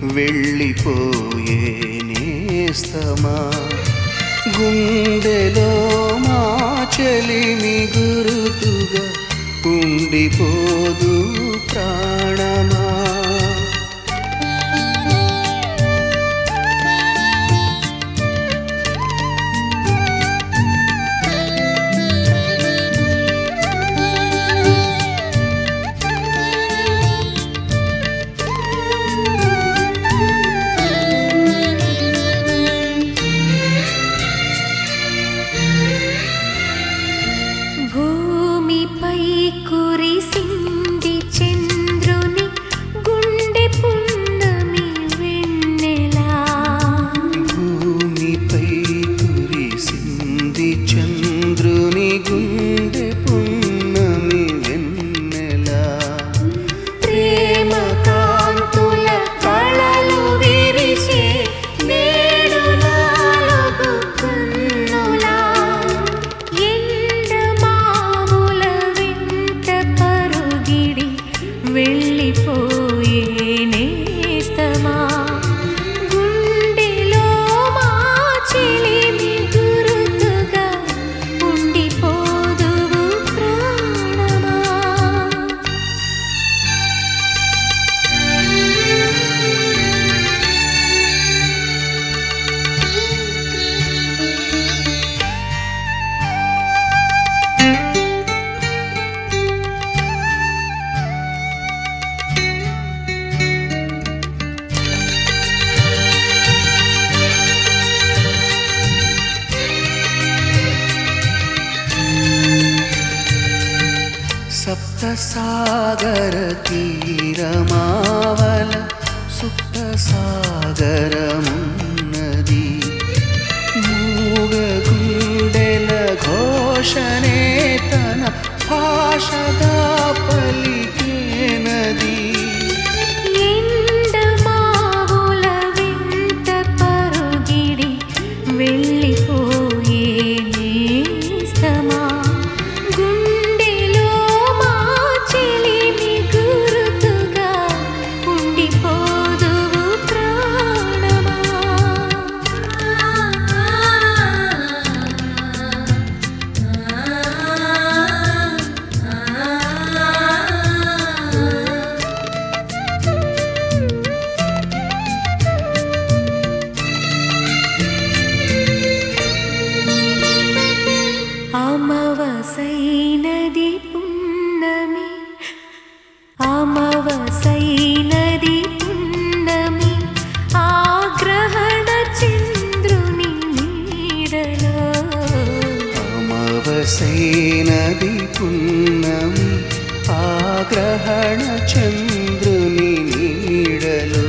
వెళ్ళిపోయే నేస్తమా గుండెలో మా చెలిమి గురుతుగా ఉండిపోదు ప్రాణమా భూమిపై కురిసింది చంద్రుని గుండె పున్నమి వెన్నెలా భూమిపై కురిసింది చంద్రుని గుండె పున్నమి వెన్నెలా ప్రేమ కాంతుల కళలు విరిసే నేడు నాలుగు కన్నులా ఎండ మావుల వెంట పరుగిడి వెళ్ళిపోయే నేస్తమా గుండెలో మా చెలిమి గురుతుగా ఉండిపోదువు ప్రాణమా సప్త సాగర తీరమావల సుప్త సాగరమున్నది మూగ గుండెల ఘోషనే తన భాషగా పలికేనది ఎండ మావుల వెంట పరుగిడి వెళ్ళిపోయే నేస్తమా గుండెలో మా చెలిమి గురుతుగా ఉండిపోదువు ప్రాణమా అమవసైనది పున్నమి అమవసైనది పున్నమి ఆగ్రహణ చంద్రుని నీడలో అమవసైనది పున్నమి ఆగ్రహణ చంద్రుని నీడలో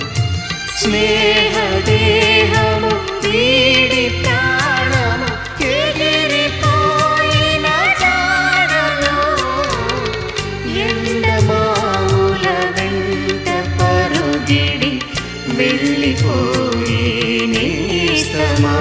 స్నేహదేహము వీడి ప్రాణము ఎగిరిపోయిన జాడలో ఎండమావుల వెంట పరుగిడి వెళ్ళిపోయి నేస్తమా